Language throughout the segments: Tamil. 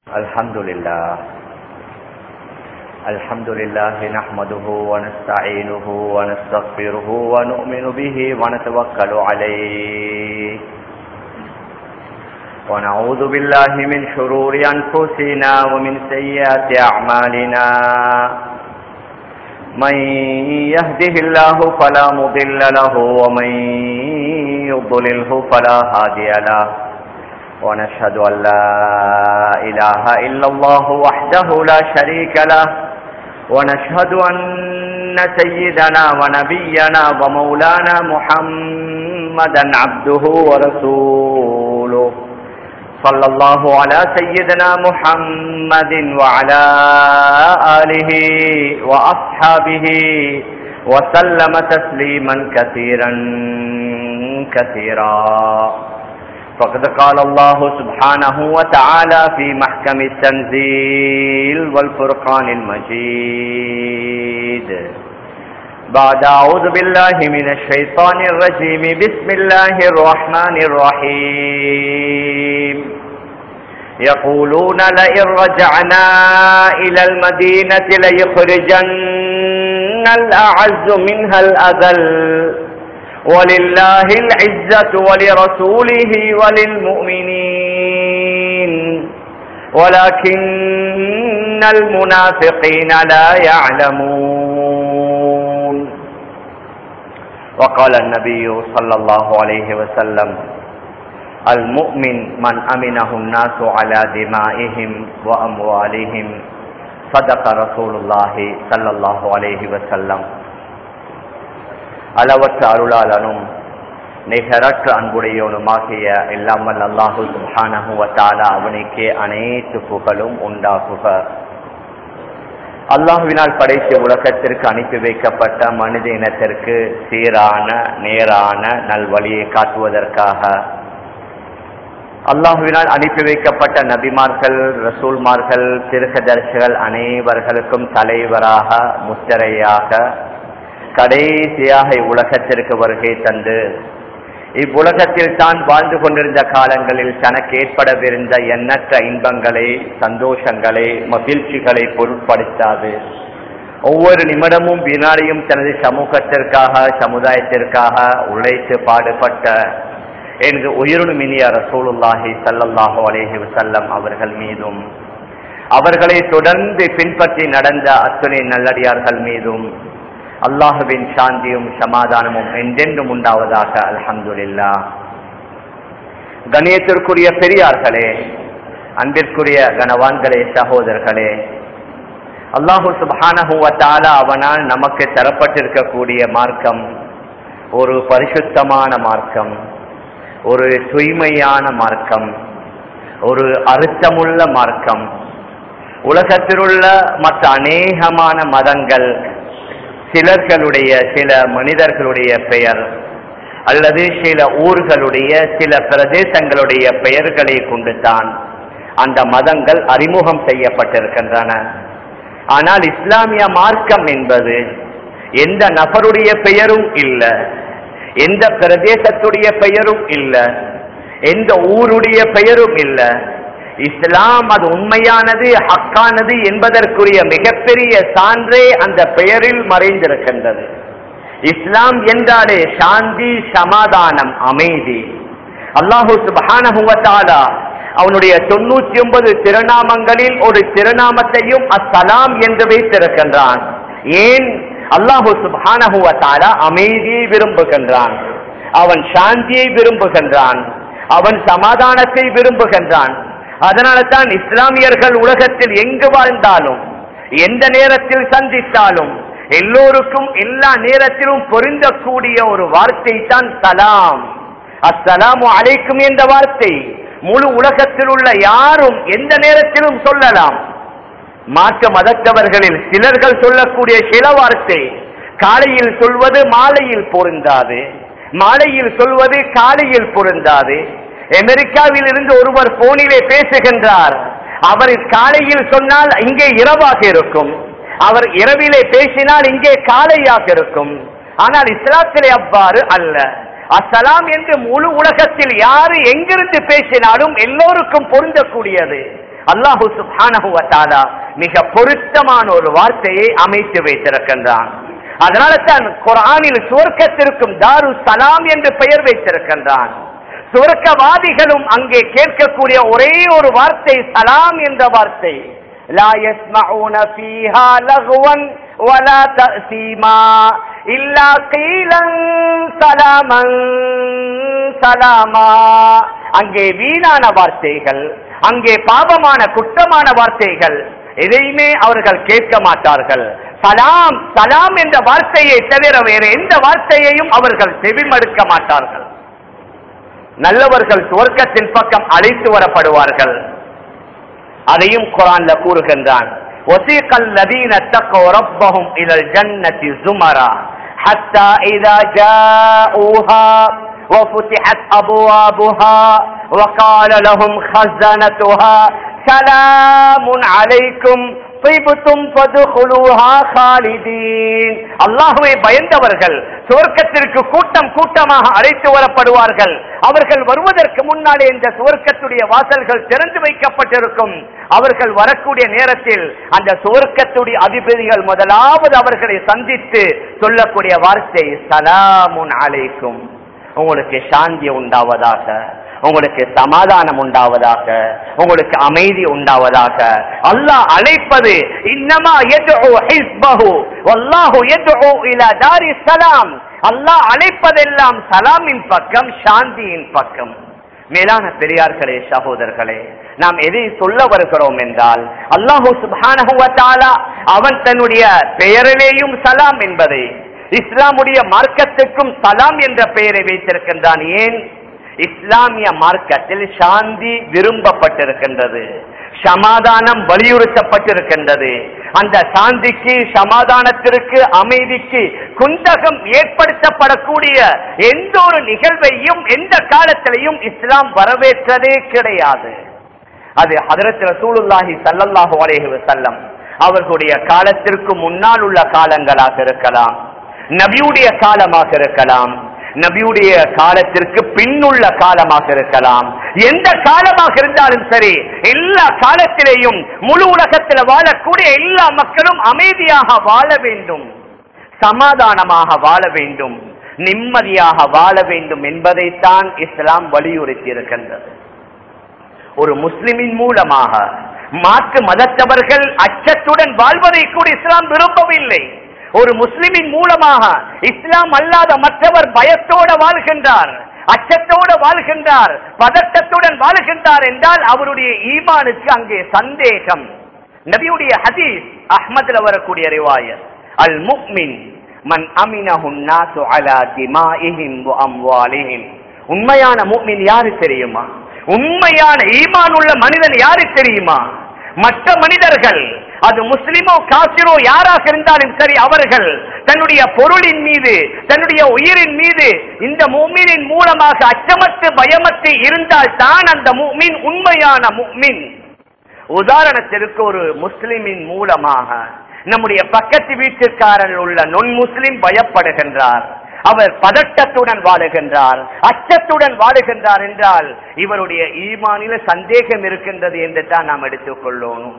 الحمد لله الحمد لله نحمده ونستعينه ونستغفره ونؤمن به ونتوكل عليه ونعوذ بالله من شرور أنفسنا ومن سيئات أعمالنا من يهده الله فلا مضل له ومن يضلله فلا هادي له ونشهد أن لا إله إلا الله وحده لا شريك له ونشهد أن سيدنا ونبينا ومولانا محمدا عبده ورسوله صلى الله على سيدنا محمد وعلى آله وأصحابه وسلم تسليما كثيرا كثيرا فقد قال الله سبحانه وتعالى في محكم التنزيل والفرقان المجيد بعد أعوذ بالله من الشيطان الرجيم بسم الله الرحمن الرحيم يقولون لئن رجعنا إلى المدينة ليخرجن الأعز منها الأذل ولله العزة ولرسوله وللمؤمنين ولكن المنافقين لا يعلمون وقال النبي صلى الله عليه وسلم المؤمن من أمنه الناس على دمائهم وأموالهم صدق رسول الله صلى الله عليه وسلم அளவற்ற அருளாளனும் நிகரற்ற அன்புடையவனுமாகிய இல்லாமல் அல்லாஹு சுஹானஹுவத்தாலா அவனுக்கே அனைத்து புகழும் உண்டாகுக அல்லாஹுவினால் படைத்த உலகத்திற்கு அனுப்பி வைக்கப்பட்ட மனித இனத்திற்கு சீரான நேரான நல்வழியை காட்டுவதற்காக அல்லாஹுவினால் அனுப்பி வைக்கப்பட்ட நபிமார்கள் ரசூல்மார்கள் திருகதர்சிகள் அனைவர்களுக்கும் தலைவராக முத்திரையாக கடைசியாக இவ்வுலகத்திற்கு வருகை தந்து இவ்வுலகத்தில் தான் வாழ்ந்து கொண்டிருந்த காலங்களில் தனக்கு ஏற்படவிருந்த எண்ணற்ற இன்பங்களை சந்தோஷங்களை மகிழ்ச்சிகளை பொருட்படுத்தாது ஒவ்வொரு நிமிடமும் வினாடியும் தனது சமூகத்திற்காக சமுதாயத்திற்காக உழைத்து பாடுபட்ட எனது உயிரினும் இனிய ரசூலுல்லாஹி சல்லல்லாஹு அலேஹி வசல்லம் அவர்கள் மீதும் அவர்களை தொடர்ந்து பின்பற்றி நடந்த அத்துணை நல்லடியார்கள் மீதும் அல்லாஹுவின் சாந்தியும் சமாதானமும் என்றென்றும் உண்டாவதாக அல்ஹம்துல்லா கணியத்திற்குரிய பெரியார்களே அன்பிற்குரிய கனவான்களே சகோதரர்களே அல்லாஹு சுபானஹுவத்தாலா அவனால் நமக்கு தரப்பட்டிருக்கக்கூடிய மார்க்கம் ஒரு பரிசுத்தமான மார்க்கம் ஒரு தூய்மையான மார்க்கம் ஒரு அறுத்தமுள்ள மார்க்கம் உலகத்திலுள்ள மற்ற அநேகமான மதங்கள் சிலர்களுடைய சில மனிதர்களுடைய பெயர் அல்லது சில ஊர்களுடைய சில பிரதேசங்களுடைய பெயர்களை கொண்டு தான் அந்த மதங்கள் அறிமுகம் செய்யப்பட்டிருக்கின்றன ஆனால் இஸ்லாமிய மார்க்கம் என்பது எந்த நபருடைய பெயரும் இல்லை எந்த பிரதேசத்துடைய பெயரும் இல்லை எந்த ஊருடைய பெயரும் இல்லை இஸ்லாம் அது உண்மையானது ஹக்கானது என்பதற்குரிய மிகப்பெரிய சான்றே அந்த பெயரில் மறைந்திருக்கின்றது இஸ்லாம் என்றாலே சாந்தி சமாதானம் அமைதி அல்லாஹூ சுபானஹுவத்தாலா அவனுடைய தொண்ணூத்தி ஒன்பது திருநாமங்களில் ஒரு திருநாமத்தையும் அஸ்ஸலாம் என்று வைத்திருக்கின்றான் ஏன் அல்லாஹூ சுபானஹுவத்தாலா அமைதியை விரும்புகின்றான் அவன் சாந்தியை விரும்புகின்றான் அவன் சமாதானத்தை விரும்புகின்றான் அதனால தான் இஸ்லாமியர்கள் உலகத்தில் எங்கு வாழ்ந்தாலும் எந்த நேரத்தில் சந்தித்தாலும் எல்லோருக்கும் எல்லா நேரத்திலும் பொருந்தக்கூடிய ஒரு வார்த்தை தான் சலாம் அஸ்ஸலாமு அலைக்கும் என்ற வார்த்தை முழு உலகத்தில் உள்ள யாரும் எந்த நேரத்திலும் சொல்லலாம் மாற்ற மதத்தவர்களில் சிலர்கள் சொல்லக்கூடிய சில வார்த்தை காலையில் சொல்வது மாலையில் பொருந்தாது மாலையில் சொல்வது காலையில் பொருந்தாது அமெரிக்காவில் இருந்து ஒருவர் போனிலே பேசுகின்றார் அவர் காலையில் சொன்னால் இங்கே இரவாக இருக்கும் அவர் இரவிலே பேசினால் இங்கே காலையாக இருக்கும் ஆனால் இஸ்லாத்திலே அவ்வாறு அல்ல அஸ்ஸலாம் என்று முழு உலகத்தில் யாரு எங்கிருந்து பேசினாலும் எல்லோருக்கும் பொருந்தக்கூடியது அல்லாஹு சுப்ஹானஹு வ தஆலா மிக பொருத்தமான ஒரு வார்த்தையை அமைத்து வைத்திருக்கின்றான் அதனால தான் குர்ஆனில் சுவர்க்கத்திற்கும் தாரு சலாம் என்று பெயர் வைத்திருக்கின்றான் சுவர்க்கவாதிகளும் அங்கே கேட்கக்கூடிய ஒரே ஒரு வார்த்தை சலாம் என்ற வார்த்தை லா يسمعون فيها لغوا ولا تأثيما إلا قيلا سلاما سلاما அங்கே வீணான வார்த்தைகள் அங்கே பாவமான குற்றமான வார்த்தைகள் எதையுமே அவர்கள் கேட்க மாட்டார்கள் சலாம் சலாம் என்ற வார்த்தையை தவிர வேறு எந்த வார்த்தையையும் அவர்கள் செவிமடுக்க மாட்டார்கள் நல்லவர்கள் சுவர்க்கத்தின் பக்கம் அழைத்து வரப்படுவார்கள் அதையும் குரான்ல கூறுகின்றான் وسيق الذين اتقوا ربهم إلى الجنة زمرا حتى إذا جاءوها وفتحت أبوابها وقال لهم خزنتها سلام عليكم طيبتم فادخلوها خالدين அல்லாஹ்வை பயந்தவர்கள் சுவர்க்கத்திற்கு கூட்டம் கூட்டமாக அழைத்து வரப்படுவார்கள் அவர்கள் வருவதற்கு முன்னாலே இந்த சுவர்க்கத்துடைய வாசல்கள் திறந்து வைக்கப்பட்டிருக்கும் அவர்கள் வரக்கூடிய நேரத்தில் அந்த சுவர்க்கத்துடைய அதிபதிகள் முதலாவது அவர்களை சந்தித்து சொல்லக்கூடிய வார்த்தை சலாமுன் அலைக்கும் உங்களுக்கு சாந்தி உண்டாவதாக உங்களுக்கு சமாதானம் உண்டாவதாக உங்களுக்கு அமைதி உண்டாவதாக அல்லாஹ் அழைப்பது இன்னமா யதுஉ ஹிஸ்பஹு வல்லாஹு யதுஉ இலா தாரி சலாம் அல்லாஹ் அழைப்பதெல்லாம் சலாமின் பக்கம் சாந்தியின் பக்கம் மேலான பெரியார்களே சகோதரர்களே நாம் எதை சொல்ல வருகிறோம் என்றால் அல்லாஹு சுப்ஹானஹு வ தஆலா அவன் தன்னுடைய பெயரிலேயும் சலாம் என்பதை இஸ்லாமுடைய மார்க்கத்துக்கும் சலாம் என்ற பெயரை வைத்திருக்கின்றான் ஏன் இஸ்லாமிய மார்க்கத்தில் சாந்தி விரும்பப்பட்டிருக்கின்றது சமாதானம் வலியுறுத்தப்பட்டிருக்கின்றது அந்த சாந்திக்கு சமாதானத்திற்கு அமைதிக்கு குந்தகம் ஏற்படுத்தப்படக்கூடிய எந்த ஒரு நிகழ்வையும் எந்த காலத்திலையும் இஸ்லாம் வரவேற்றதே கிடையாது அது ஹதரத் ரசூலுல்லாஹி ஸல்லல்லாஹு அலைஹி வஸல்லம் அவர்களுடைய காலத்திற்கு முன்னால் உள்ள காலங்களாக இருக்கலாம் நபியுடைய காலமாக இருக்கலாம் நபியுடைய காலத்திற்கு பின்னுள்ள காலமாக இருக்கலாம் எந்த காலமாக இருந்தாலும் சரி எல்லா காலத்திலேயும் முழு உலகத்தில் வாழக்கூடிய எல்லா மக்களும் அமைதியாக வாழ வேண்டும் சமாதானமாக வாழ வேண்டும் நிம்மதியாக வாழ வேண்டும் என்பதைத்தான் இஸ்லாம் வலியுறுத்தி இருக்கின்றது ஒரு முஸ்லிமின் மூலமாக மாற்று மதத்தவர்கள் அச்சத்துடன் வாழ்வதை கூட இஸ்லாம் விரும்பவில்லை ஒரு முஸ்லிமின் மூலமாக இஸ்லாம் அல்லாத மற்றவர் பயத்தோட வாழ்கின்றார் அச்சத்தோடு வாழ்கின்றார் பதட்டத்துடன் வாழ்கின்றார் என்றால் அவருடைய ஈமானுக்கு அங்கே சந்தேகம் நபியுடைய ஹதீஸ் அஹ்மதுல வரக்கூடிய ரிவாயத் அல் முக்மின் மன் அமினஹு நாசு அலா திமாஇஹிம் வ அம்வாலிஹிம் உண்மையான முக்மின் யாரு தெரியுமா உண்மையான ஈமான் உள்ள மனிதன் யாரு தெரியுமா மற்ற மனிதர்கள் அது முஸ்லிமோ காசிரோ யாராக இருந்தாலும் சரி அவர்கள் தன்னுடைய பொருளின் மீது தன்னுடைய உயிரின் மீது இந்த மூமினின் மூலமாக அச்சமத்து பயமத்து இருந்தால் தான் அந்த மூமின் உண்மையான முக்மின் உதாரணத்திற்கு ஒரு முஸ்லிமின் மூலமாக நம்முடைய பக்கத்து வீட்டுக்காரர் உள்ள நொன் முஸ்லிம் பயப்படுகின்றார் அவர் பதட்டத்துடன் வாழுகின்றார் அச்சத்துடன் வாழுகின்றார் என்றால் இவருடைய ஈமானில சந்தேகம் இருக்கின்றது என்று தான் நாம் எடுத்துக்கொள்ளணும்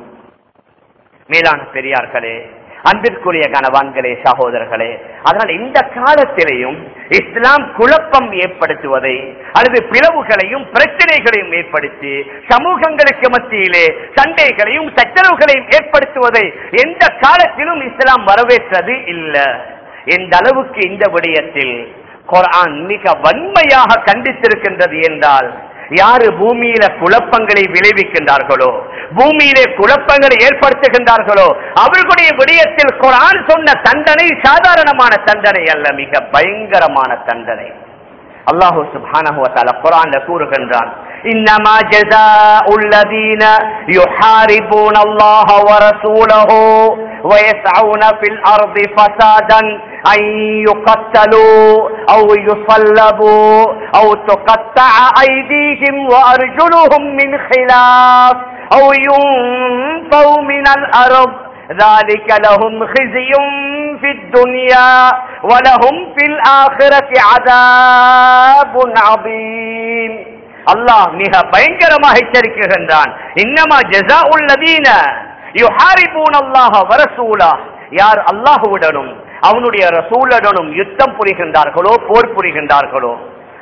மேலான பெரியார்களே அன்பிற்குரிய கணவான்களே சகோதரர்களே அதனால் இந்த காலத்திலேயும் இஸ்லாம் குழப்பம் ஏற்படுத்துவதை அல்லது பிளவுகளையும் பிரச்சனைகளையும் ஏற்படுத்தி சமூகங்களுக்கு மத்தியிலே சண்டைகளையும் சச்சரவுகளையும் ஏற்படுத்துவதை எந்த காலத்திலும் இஸ்லாம் வரவேற்றது இல்லை எந்த அளவுக்கு இந்த விடயத்தில் குர்ஆன் மிக வன்மையாக கண்டித்திருக்கின்றது என்றால் யாரு பூமியில குழப்பங்களை விளைவிக்கின்றார்களோ பூமியிலே குழப்பங்களை ஏற்படுத்துகின்றார்களோ அவர்களுடைய விடயத்தில் குரான் சொன்ன தண்டனை சாதாரணமான தண்டனை அல்ல மிக பயங்கரமான தண்டனை அல்லாஹு சுப்ஹானஹு வ தஆலா குர்ஆன்ல கூறுகின்றான் இன்னமா ஜஸாஉ الذين يحاربون الله ورسوله ويسعون في الارض فسادا ان يقتلوا او يصلبوا او تقطع ايديهم وارجلهم من خلاف او ينفوا من الارض ذلك لهم خزي في الدنيا ولهم في الآخرة عذاب عظيم அல்லாஹ் மிக பயங்கரமாக எச்சரிக்கின்றான் இன்னமா ஜெசா உள்ளதீன யுஹாரிபூன் அல்லாஹ வரசூலா யார் அல்லாஹுவுடனும் அவனுடைய ரசூலுடனும் யுத்தம் புரிகின்றார்களோ போர் புரிகின்றார்களோ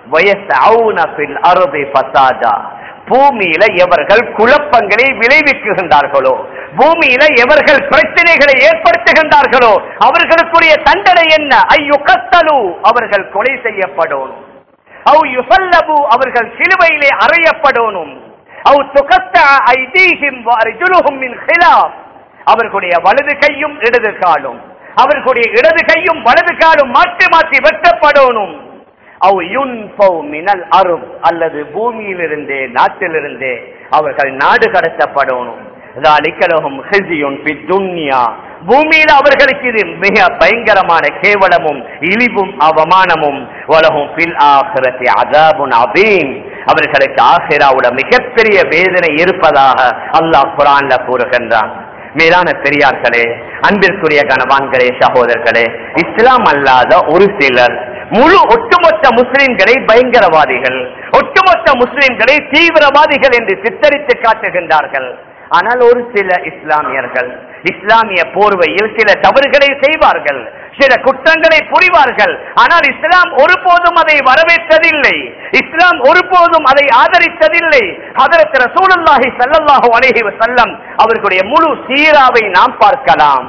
வயசவுன ஃபில் அர்தி ஃபசாதா பூமியில எவர்கள் குழப்பங்களை விளைவிக்குகின்றார்களோ பூமியில எவர்கள் பிரச்சனைகளை ஏற்படுத்துகின்றார்களோ அவர்களுக்குரிய தண்டனை என்ன ஐயோ கத்தலு அவர்கள் கொலை செய்யப்படணும் அவு யுசல்லபு அவர்கள் சிலுவையிலே அறையப்படணும் அவு துகத்த ஐதீஹிம் வர்ஜுலுஹும் மின் ஹிலாப் அவர்களுடைய வலது கையும் இடது காலும் அவர்களுடைய இடது கையும் வலது காலும் மாற்றி மாற்றி வெட்டப்படணும் அவ் யுன்பௌ மினல் அருப் அல்லது பூமியிலிருந்தே நாட்டிலிருந்தே அவர்கள் நாடு கடத்தப்படணும் ذَلِكَلَهُمْ خِزْيٌ فِي الدُّنْيَا பூமியில் அவர்களுக்கு இது மிக பயங்கரமான கேவலமும் இழிவும் அவமானமும் வலகும் ஃபில் ஆஹிரத்தி அதாபுன் அதீம் அவர்களுக்கு ஆஹிராவுட மிகப்பெரிய வேதனை இருப்பதாக அல்லாஹ் குரான்ல கூறுகின்றான் மேலான பெரியார்களே அன்பிற்குரிய கணவான்களே சகோதரர்களே இஸ்லாம் அல்லாத ஒரு சிலர் முழு ஒட்டுமொத்த முஸ்லிம்களை பயங்கரவாதிகள் ஒட்டுமொத்த முஸ்லிம்களை தீவிரவாதிகள் என்று சித்தரித்து காட்டுகின்றார்கள் ஆனால் ஒரு சில இஸ்லாமியர்கள் இஸ்லாமிய போர்வையில் சில தவறுகளை செய்வார்கள் சில குற்றங்களை புரிவார்கள் ஆனால் இஸ்லாம் ஒருபோதும் அதை வரவேற்றதில்லை இஸ்லாம் ஒருபோதும் அதை ஆதரித்ததில்லை ஹதரத் ரசூலுல்லாஹி ஸல்லல்லாஹு அலைஹி வஸல்லம் அவர்களுடைய முழு சீராவை நாம் பார்க்கலாம்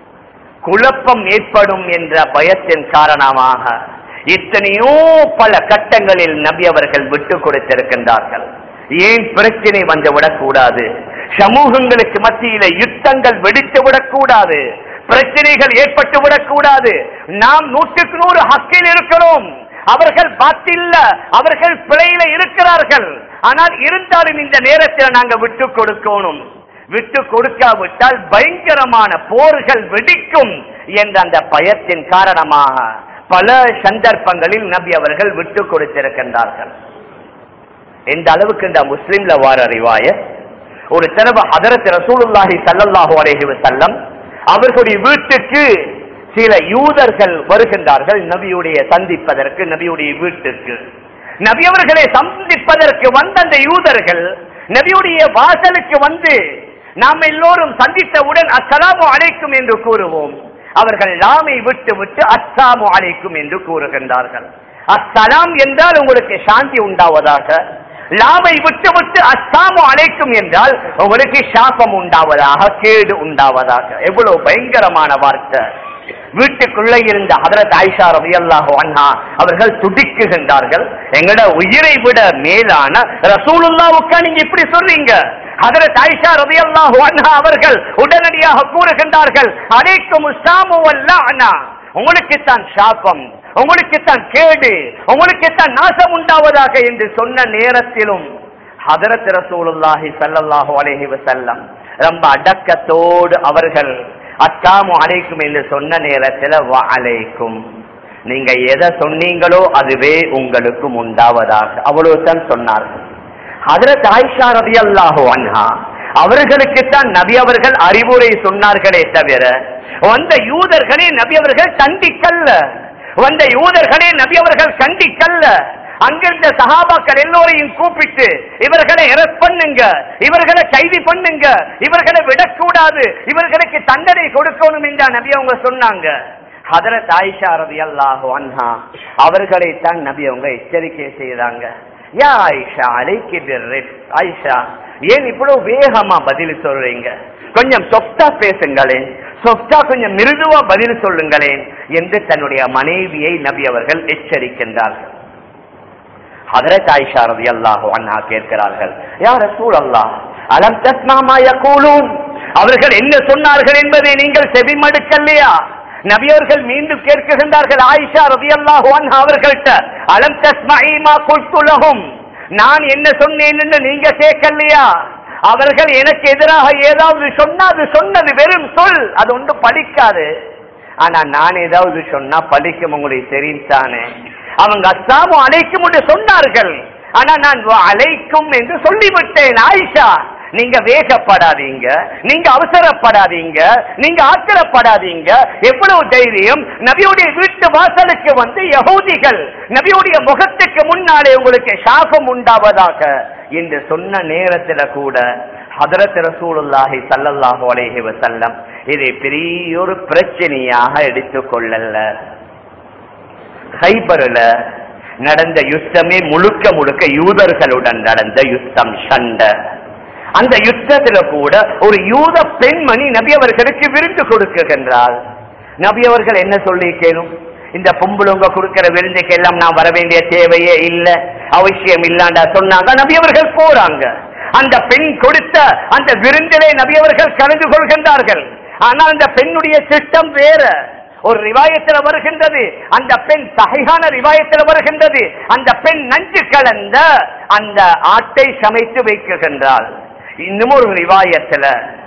குழப்பம் ஏற்படும் என்ற பயத்தின் காரணமாக எத்தனையோ பல கட்டங்களில் நபி அவர்கள் விட்டு கொடுத்திருக்கின்றார்கள் ஏன் பிரச்சனை வந்து விடக்கூடாது சமூகங்களுக்கு மத்தியில யுத்தங்கள் வெடித்து விடக்கூடாது பிரச்சனைகள் ஏற்பட்டு விடக்கூடாது நாம் நூற்றுக்கு நூறு ஹக்கில் இருக்கிறோம் அவர்கள் பாத்தில்ல அவர்கள் பிழையில இருக்கிறார்கள் ஆனால் இருந்தாலும் இந்த நேரத்தில் நாங்க விட்டு கொடுக்கணும் விட்டு கொடுக்காவிட்டால் பயங்கரமான போர்கள் வெடிக்கும் என்ற அந்த பயத்தின் காரணமாக பல சந்தர்ப்பங்களில் நபி அவர்கள் விட்டு கொடுத்திருக்கின்றார்கள் எந்த அளவுக்கு இந்த முஸ்லிம்ல வார அறிவாய ஒரு தடவை ஹதரத் ரசூலுல்லாஹி ஸல்லல்லாஹு அலைஹி வஸல்லம் அவர்களுடைய வீட்டுக்கு சில யூதர்கள் வருகின்றார்கள் நபியுடைய சந்திப்பதற்கு நபியுடைய வீட்டுக்கு நபி அவர்களை சந்திப்பதற்கு வந்த அந்த யூதர்கள் நபியுடைய வாசலுக்கு வந்து நாம் எல்லோரும் சந்தித்தவுடன் அஸ்ஸலாமு அலைக்கும் என்று கூறுவோம் அவர்கள் லாமை விட்டு விட்டு அஸ்ஸாமு அலைக்கும் என்று கூறுகின்றார்கள் அஸ்ஸலாம் என்றால் உங்களுக்கு சாந்தி உண்டாவதாக லாமை விட்டு விட்டு அஸ்ஸாமு அலைக்கும் என்றால் உங்களுக்கு சாபம் உண்டாவதாக கேடு உண்டாவதாக எவ்வளவு பயங்கரமான வார்த்தை வீட்டுக்குள்ள இருந்த ஹதரத் ஆயிஷா ரலியல்லாஹு அன்ஹா அவர்கள் துடிக்குகின்றார்கள் எங்கட உயிரை விட மேலான ரசூலுல்லாவுக்கா நீங்க இப்படி சொல்றீங்க ஹதரத் ஆயிஷா ரலியல்லாஹு அன்ஹா அவர்கள் உடனடியாக கூறுகின்றார்கள் அலைக்கும் உஸ்ஸாமு வல்லானா உங்களுக்கு தான் சாபம் உங்களுக்கு தான் கேடு உங்களுக்கு தான் நாசம் உண்டாவதாக என்று சொன்ன நேரத்திலும் ஹதரத் ரசூலுல்லாஹி ஸல்லல்லாஹு அலைஹி வஸல்லம் ரொம்ப அடக்கத்தோடு அவர்கள் அத்தாமு அலைக்கும் என்று சொன்ன நேரத்தில் வ அலைக்கும் நீங்க எதை சொன்னீங்களோ அதுவே உங்களுக்கும் உண்டாவதாக அவ்வளவுதான் சொன்னார்கள் ஹதரத் ஆயிஷா ரலியல்லாஹு அன்ஹா அவர்களுக்குத்தான் நபி அவர்கள் அறிவுரை சொன்னார்களே தவிர வந்த யூதர்களே நபி அவர்கள் கண்டிக்கல்ல வந்த யூதர்களே நபி அவர்கள் கண்டிக்கல்ல அங்கிருந்த சகாபாக்கள் எல்லோரையும் கூப்பிட்டு இவர்களை அரெஸ்ட் பண்ணுங்க இவர்களை கைது பண்ணுங்க இவர்களை விடக்கூடாது இவர்களுக்கு தண்டனை கொடுக்கணும் என்றா நபி அவங்க சொன்னாங்க ஹதரத் ஆயிஷா ரதி அல்லாஹு அன்ஹா அவர்களை தான் நபி அவங்க எச்சரிக்கை செய்தாங்க யா ஆயிஷா அலைக்கு பிர்ரிஃப். ஆயிஷா ஏன் இவ்வளவு வேகமா பதில் சொல்றீங்க கொஞ்சம் சொப்டா பேசுங்களேன் சொப்டா கொஞ்சம் மிருதுவா பதில் சொல்லுங்களேன் என்று தன்னுடைய மனைவியை நபி அவர்கள் எச்சரிக்கின்றார்கள் ஹதரத் ஆயிஷா ரலியல்லாஹு அன்ஹா கேட்கிறார்கள் யா ரசூலல்லாஹ் அலம் தஸ்மா யகூலூன் அவர்கள் என்ன சொன்னார்கள் என்பதை நீங்கள் செவிமடுக்கலையா நபி அவர்கள் மீண்டும் கேட்கின்றார்கள் ஆயிஷா ரலியல்லாஹு அன்ஹா அவர்கள்ட்ட அலம் தஸ்மஈ மா குல்து லஹும் நான் என்ன சொன்னேன் என்று நீங்க கேட்கலையா அவர்கள் எனக்கு எதிராக ஏதாவது சொன்னா அது சொன்னது வெறும் சொல் அது ஒன்று படிக்காது ஆனா நான் ஏதாவது சொன்னா பலிக்கும் உங்களுக்கு தெரியும் தானே அவங்க அஸ்ஸாமு அலைக்கும் என்று சொன்னார்கள் ஆனா நான் வ அலைக்கும் என்று சொல்லிவிட்டேன் ஆயிஷா நீங்க வேகப்படாதீங்க நீங்க அவசரப்படாதீங்க நீங்க ஆத்திரப்படாதீங்க எவ்வளவு தைரியம் நபியுடைய வீட்டு வாசலுக்கு வந்து யகூதிகள் நபியுடைய முகத்துக்கு முன்னாலே உங்களுக்கு சாபம் உண்டாவதாக என்று சொன்ன நேரத்துல கூட ஹதரத் ரசூலுல்லாஹி ஸல்லல்லாஹு அலைஹி வஸல்லம் இதை பெரிய ஒரு பிரச்சனையாக எடுத்துக்கொள்ளல ஹைபர்ல நடந்த யுத்தமே முழுக்க முழுக்க யூதர்களுடன் நடந்த யுத்தம் சண்டை அந்த யுத்தத்துல கூட ஒரு யூத பெண்மணி நபி அவர்களுக்கு விருந்து கொடுக்குகின்றாள் நபி அவர்கள் என்ன சொல்லிக்கணும் இந்த பொம்புளுங்க கொடுக்கிற விருந்துக்கு எல்லாம் நான் வர வேண்டிய தேவையே இல்ல அவசியம் இல்லாண்டா சொன்னாங்க நபி அவர்கள் போறாங்க அந்த பெண் கொடுத்த அந்த விருந்திலே நபி அவர்கள் கலந்து கொள்கின்றார்கள் ஆனால் அந்த பெண்ணுடைய திட்டம் வேற ஒரு ரிவாயத்தில் வருகின்றது அந்த பெண் சகையான ரிவாயத்தில் வருகின்றது அந்த பெண் நஞ்சு கலந்த அந்த ஆட்டை சமைத்து வைக்குகின்றாள் இன்னும் ஒரு ரிவாயத்துல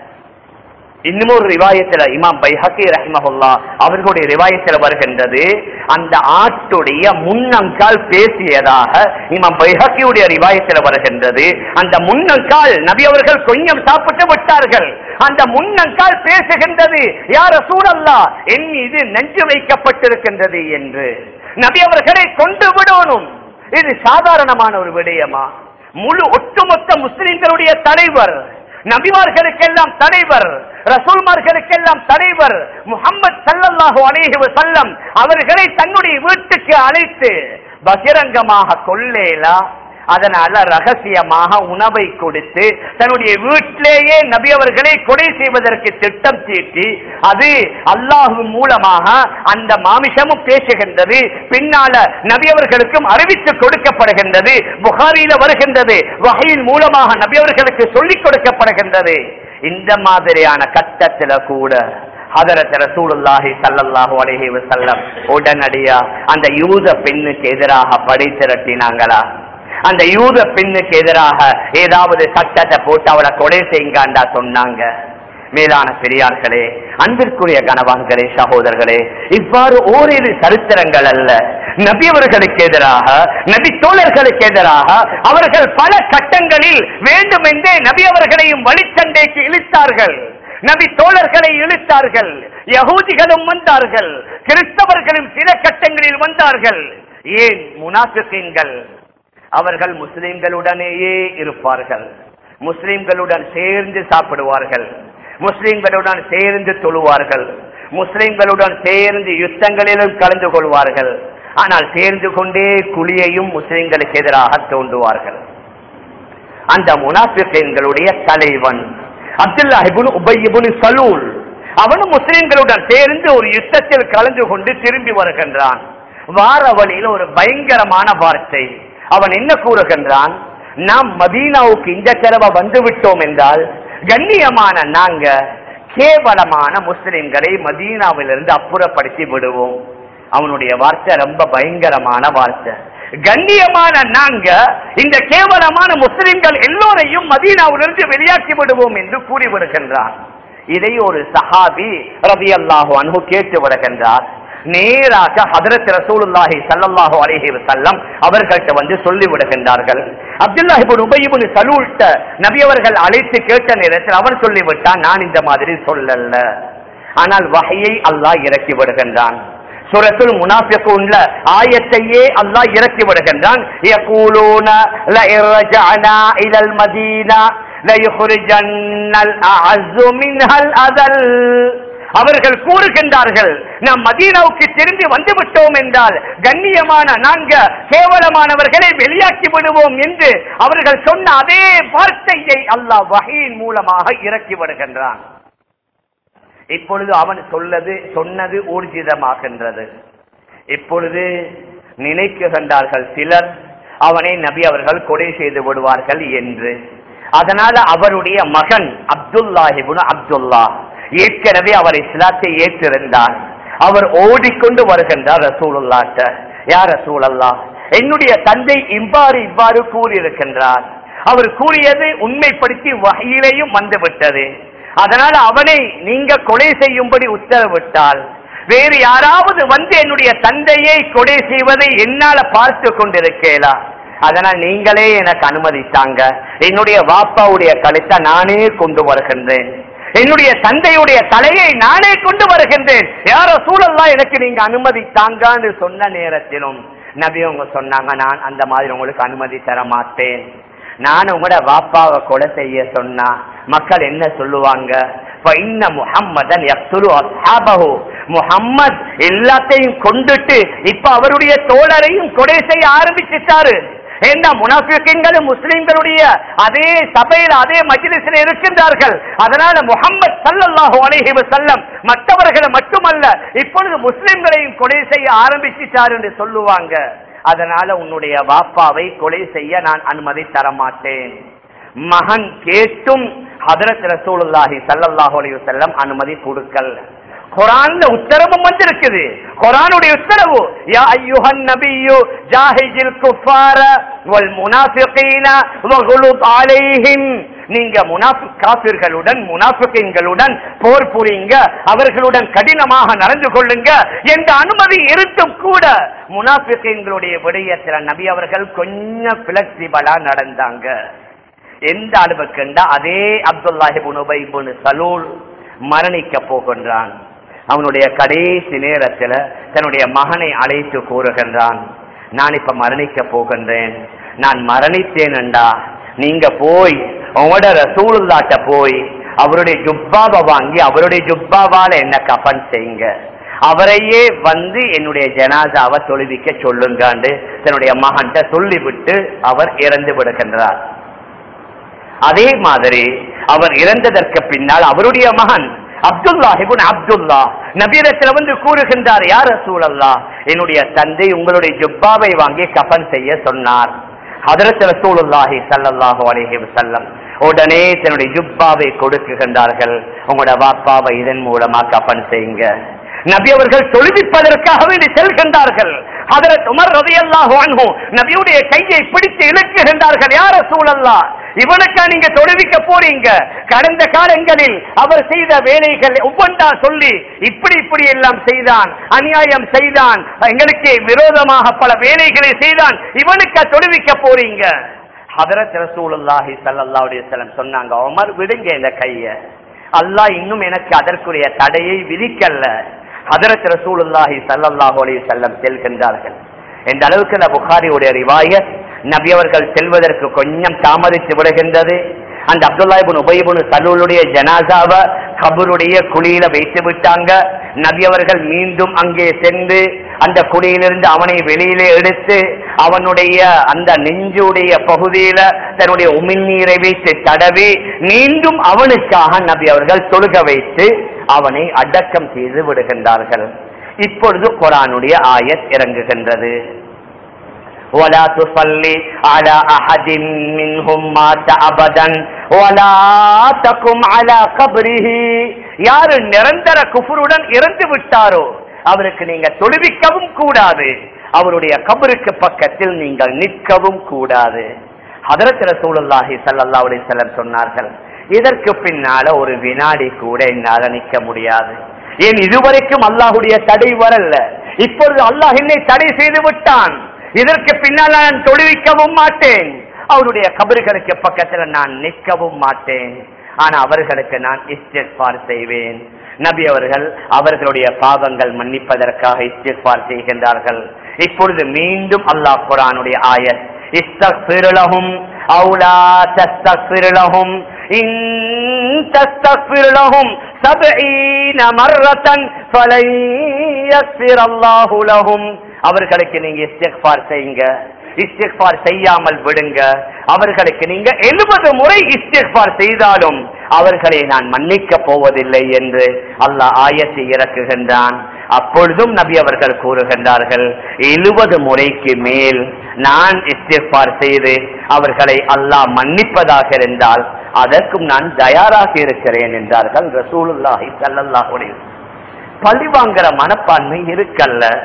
இன்னும் ஒரு ரிவாயத்துல இமாம் பைஹக்கி ரஹ்மஹுல்லா அவர்களுடைய ரிவாயத்துல வருகின்றது அந்த ஆட்டுடைய முன்னங்கால் பேசியதாக இமாம் பைஹக்கியுடைய ரிவாயத்துல வருகின்றது அந்த முன்னங்கால் நபி அவர்கள் கொஞ்சம் சாப்பிட்டு விட்டார்கள் அந்த முன்னங்கால் பேசுகின்றது யார சூழல்லா என் மீது நஞ்சு வைக்கப்பட்டிருக்கின்றது என்று நபி அவர்களை கொண்டு விடணும் இது சாதாரணமான ஒரு விடயமா முழு ஒட்டுமொத்த முஸ்லிம்களுடைய தலைவர் நபிமார்களுக்கெல்லாம் தலைவர் ரசூல்மார்களுக்கெல்லாம் தலைவர் முகமது சல்லல்லாஹு அலைஹி வஸல்லம் அவர்களை தன்னுடைய வீட்டுக்கு அழைத்து பகிரங்கமாக கொள்ளேலா அதனால ரகசியமாக உணவை கொடுத்து தன்னுடைய வீட்டிலேயே நபி அவர்களை கொலை செய்வதற்கு திட்டம் தீட்டி அது அல்லாஹு மூலமாக அந்த மாமிசமும் பேசுகின்றது பின்னால நபி அவர்களுக்கும் அறிவித்து கொடுக்கப்படுகின்றது புகாரியில வருகின்றது வகையின் மூலமாக நபி அவர்களுக்கு சொல்லிக் கொடுக்கப்படுகின்றது இந்த மாதிரியான கட்டத்துல கூட ஹதரத் ரசூலுல்லாஹி ஸல்லல்லாஹு அலைஹி வஸல்லம் உடனடியா அந்த யூத பெண்ணுக்கு எதிராக படை திரட்டினாங்களா அந்த யூத பெண்ணுக்கு எதிராக ஏதாவது சட்டத்தை போட்டு அவளை கொலை செய்யுங்கண்டா சொன்னாங்க மேலான பெரியார்களே அன்பிற்குரிய கணவான்களே சகோதரர்களே இவ்வாறு ஓரிரு சரித்திரங்கள் அல்ல நபியவர்களுக்கு எதிராக நபி தோழர்களுக்கு எதிராக அவர்கள் பல கட்டங்களில் வேண்டுமென்றே நபி அவர்களையும் வழிச்சண்டைக்கு இழுத்தார்கள் நபி தோழர்களை இழுத்தார்கள் யகூதிகளும் வந்தார்கள் கிறிஸ்தவர்களும் சில கட்டங்களில் வந்தார்கள் ஏன் முனாஃபிகீன்கள் அவர்கள் முஸ்லிம்களுடனேயே இருப்பார்கள் முஸ்லிம்களுடன் சேர்ந்து சாப்பிடுவார்கள் முஸ்லிம்களுடன் சேர்ந்து தொழுவார்கள் முஸ்லிம்களுடன் சேர்ந்து யுத்தங்களிலும் கலந்து கொள்வார்கள் ஆனால் சேர்ந்து கொண்டே குழியையும் முஸ்லிம்களுக்கு எதிராக தோன்றுவார்கள் அந்த முனாஃபிகளுடைய தலைவன் அப்துல்லாஹிபுன் உபையிபுன் சலூல் அவனும் முஸ்லிம்களுடன் சேர்ந்து ஒரு யுத்தத்தில் கலந்து கொண்டு திரும்பி வருகின்றான் வார வழியில் ஒரு பயங்கரமான வார்த்தை அவன் என்ன கூறுகின்றான் நாம் மதீனாவுக்கு இந்த தடவை வந்து விட்டோம் என்றால் கண்ணியமான நாங்க கேவலமான முஸ்லிம்களை மதீனாவிலிருந்து அப்புறப்படுத்தி விடுவோம் அவனுடைய வார்த்தை ரொம்ப பயங்கரமான வார்த்தை கண்ணியமான நாங்க இந்த கேவலமான முஸ்லிம்கள் எல்லோரையும் மதீனாவிலிருந்து வெளியாக்கி விடுவோம் என்று கூறி விடுகின்றார் இதை ஒரு சஹாபி ரவி அல்லாஹு அன்பு கேட்டு விடுகின்றார் நேராக ஹதரத் ரசூலுல்லாஹி ஸல்லல்லாஹு அலைஹி வஸல்லம் அவர்கள்ட்ட வந்து சொல்லி விடுகின்றார்கள் அப்துல்லாஹ் இப்னு உபய் இப்னு சலூல்ட்ட நபி அவர்கள் அழைத்து கேட்ட நேரத்தில் அவன் சொல்லி விட்டான் நான் இந்த மாதிரி சொல்லல ஆனால் வகையை அல்லாஹ் இறக்கி விடுகின்றான் சூரத்துல் முனாஃபிகூன்ல ஆயத்தையே அல்லாஹ் இறக்கி விடுகின்றான் யகூலூன லஇன் ரஜஅனா இலல் மதீனா லயுخرجنல் அஅஸு மின்ஹல் அதல் அவர்கள் கூறுகின்றார்கள் நாம் மதீனாவுக்கு திரும்பி வந்து விட்டோம் என்றால் கண்ணியமான நாங்க கேவலமானவர்களை வெளியாக்கி விடுவோம் என்று அவர்கள் சொன்ன அதே வார்த்தையை அல்லாஹ் வகையின் மூலமாக இறக்கி விடுகின்றான் இப்பொழுது அவன் சொல்லது சொன்னது ஊர்ஜிதமாகின்றது இப்பொழுது நினைக்குகின்றார்கள் சிலர் அவனை நபி அவர்கள் கொலை செய்து விடுவார்கள் என்று அதனால அவருடைய மகன் அப்துல்லாஹிபுன் அப்துல்லா ஏற்கனவே அவர் இஸ்லாத்தை ஏற்றிருந்தார் அவர் ஓடிக்கொண்டு வருகின்றார் ரசூலுல்லாட்ட யார் ரசூலல்லா என்னுடைய தந்தை இவ்வாறு இவ்வாறு கூறியிருக்கின்றார் அவர் கூறியது உண்மைப்படுத்தி வகையிலேயும் வந்துவிட்டது அதனால் அவனை நீங்க கொலை செய்யும்படி உத்தரவிட்டால் வேறு யாராவது வந்து என்னுடைய தந்தையை கொலை செய்வதை என்னால பார்த்து கொண்டிருக்கேலா அதனால் நீங்களே எனக்கு அனுமதித்தாங்க என்னுடைய வாப்பாவுடைய கழுத்தை நானே கொண்டு வருகின்றேன் என்னுடைய தந்தையுடைய தலையை நானே கொண்டு வருகின்றேன் யார சூழல்லாம் எனக்கு நீங்க அனுமதித்தாங்கன்னு சொன்ன நேரத்திலும் நபி அவங்க சொன்னாங்க நான் அந்த மாதிரி உங்களுக்கு அனுமதி தர மாட்டேன் நான் உங்களோட வாப்பாவை கொலை செய்ய சொன்னா மக்கள் என்ன சொல்லுவாங்க முஹம்மதன் முஹம்மத் எல்லாத்தையும் கொண்டுட்டு இப்ப அவருடைய தோழரையும் கொலை செய்ய ஆரம்பிச்சுட்டாரு ஏண்டா முனாஃபிகளும் முஸ்லிம்களுடைய அதே சபையில் அதே மஜ்லிஸில் இருக்கின்றார்கள் அதனால முகம்மது சல்லல்லாஹு அலைஹி வஸல்லம் மற்றவர்களை மட்டுமல்ல இப்பொழுது முஸ்லிம்களையும் கொலை செய்ய ஆரம்பிச்சிட்டார் என்று சொல்லுவாங்க அதனால உன்னுடைய வாப்பாவை கொலை செய்ய நான் அனுமதி தர மாட்டேன் மகன் கேட்டும் ஹதரத் ரசூலுல்லாஹி ஸல்லல்லாஹு அலைஹி வஸல்லம் அனுமதி கொடுக்கல குரான்ல உத்தரவும் வந்திருக்குது குரானுடைய உத்தரவு யா ஐயுஹன் நபியு ஜாஹிஜில் குஃபார வல் முனாஃபிகீன வகுலுத் அலைஹிம் நீங்க முனாஃபிக் காபிர்களுடன் முனாஃபிகீன்களுடன் போர் புரியுங்க அவர்களுடன் கடினமாக நடந்து கொள்ளுங்க என்ற அனுமதி இருந்தும் கூட முனாஃபிகீன்களுடைய விடயத்துல நபி அவர்கள் கொஞ்சம் பிளெக்சிபிளா நடந்தாங்க எந்த அளவுக்குண்டா அதே அப்துல்லாஹிபுன் உபைபுன் சலூல் மரணிக்க போகின்றான் அவனுடைய கடைசி நேரத்துல தன்னுடைய மகனை அழைத்து கூறுகின்றான் நான் இப்ப மரணிக்க போகின்றேன் நான் மரணித்தேன்டா நீங்க போய் உங்களோட ரசூலுல்லாட்ட போய் அவருடைய ஜுப்பாவை வாங்கி அவருடைய ஜுப்பாவால என்ன கஃபன் செய்யுங்க அவரையே வந்து என்னுடைய ஜனாதாவை தொழுவிக்க சொல்லுங்காண்டு தன்னுடைய மகன்கிட்ட சொல்லிவிட்டு அவர் இறந்து விடுகின்றார் அதே மாதிரி அவர் இறந்ததற்கு பின்னால் அவருடைய மகன் அப்துல்லாஹிபுன் அப்துல்லா நபீரத்தில் வந்து கூறுகின்றார் யார் ரசூலல்லா என்னுடைய தந்தை உங்களுடைய ஜுப்பாவை வாங்கி கஃபன் செய்ய சொன்னார் ஹதரத் ரசூலுல்லாஹி ஸல்லல்லாஹு அலைஹி வஸல்லம் உடனே தன்னுடைய ஜுப்பாவை கொடுக்குகின்றார்கள் உங்களோட வாப்பாவை இதன் மூலமா கஃபன் செய்யுங்க நபி அவர்கள் தொழுவிப்பதற்காக வேண்டி செல்கின்றார்கள் ஹதரத் உமர் ரலியல்லாஹு அன்ஹு நபியுடைய கையை பிடித்து இழுக்குகின்றார்கள் யார சூழல்லா இவனுக்கா நீங்க தொழுவிக்க போறீங்க கடந்த காலங்களில் அவர் செய்த வேலைகள் ஒவ்வொன்றா சொல்லி இப்படி இப்படி எல்லாம் செய்தான் அநியாயம் செய்தான் எங்களுக்கு விரோதமாக பல வேலைகளை செய்தான் இவனுக்கா தொழுவிக்க போறீங்க ஹதரத் ரசூலுல்லாஹி ஸல்லல்லாஹு அலைஹி வஸல்லம் சொன்னாங்க உமர் விடுங்க இந்த கைய அல்லாஹ் இன்னும் எனக்கு அதற்குரிய தடையை விதிக்கல்ல ஹதரத் ரசூலுல்லாஹி ஸல்லல்லாஹு அலைஹி வஸல்லம் செல்கின்றார்கள் இந்த அளவுக்கு இந்த புகாரியுடைய ரிவாயத் நபி அவர்கள் செல்வதற்கு கொஞ்சம் தாமதித்து விடுகின்றது அந்த அப்துல்லாஹிபின் உபயபுன் சலூலுடைய ஜனாசாவை கபருடைய குழியில வைத்து விட்டாங்க நபி அவர்கள் மீண்டும் அங்கே சென்று அந்த குழியிலிருந்து அவனை வெளியிலே எடுத்து அவனுடைய அந்த நெஞ்சுடைய பகுதியில தன்னுடைய உமிழ்நீரை வைத்து தடவி மீண்டும் அவனுக்காக நபி அவர்கள் தொழுக வைத்து அவனை அடக்கம் செய்து விடுகின்றார்கள் இப்பொழுது குரானுடைய ஆயத் இறங்குகின்றது ولا تصلي على أحد منهم مات أبدا ولا تقم على قبره யாரு நிரந்தர குஃபருடன் இறந்து விட்டாரோ அவருக்கு நீங்க தொழுவிக்கவும் கூடாது அவருடைய கபருக்கு பக்கத்தில் நீங்கள் நிற்கவும் கூடாது ஹதரத் ரசூலுல்லாஹி ஸல்லல்லாஹு அலைஹி வஸல்லம் சொன்னார்கள் இதற்கு பின்னால ஒரு வினாடி கூட என்னால நிற்க முடியாது ஏன் இதுவரைக்கும் அல்லாஹுடைய தடை வரல இப்பொழுது அல்லாஹ் என்னை தடை செய்து விட்டான் இதற்கு பின்னால் நான் தொழுவிக்கவும் மாட்டேன் அவருடைய கபர்களுக்கு பக்கத்துல நான் நிற்கவும் மாட்டேன் ஆனா அவர்களுக்கு நான் இஸ்திஃபார் செய்வேன் நபி அவர்கள் அவர்களுடைய பாவங்கள் மன்னிப்பதற்காக இஸ்திஃபார் செய்கின்றார்கள் இப்பொழுது மீண்டும் அல்லாஹ் குரானுடைய ஆயத் استغفر لهم أو لا تستغفر لهم إن تستغفر لهم سبعين مرة فلن يغفر الله لهم அவர்களுக்கு நீங்க இஸ்திக்பார் செய்யுங்க இஸ்திக்பார் செய்யாமல் விடுங்க அவர்களுக்கு நீங்க எழுபது முறை இஸ்திக்பார் செய்தாலும் அவர்களை நான் மன்னிக்க போவதில்லை என்று அல்லாஹ் ஆயத்தை இறக்குகின்றான் அப்பொழுதும் நபி அவர்கள் கூறுகின்றார்கள் எழுபது முறைக்கு மேல் நான் இஸ்திக்பார் செய்து அவர்களை அல்லாஹ் மன்னிப்பதாக இருந்தால் அதற்கும் நான் தயாராக இருக்கிறேன் என்றார்கள் ரசூலுல்லாஹி ஸல்லல்லாஹு அலைஹி பழி வாங்குற மனப்பான்மை இருக்கல்ல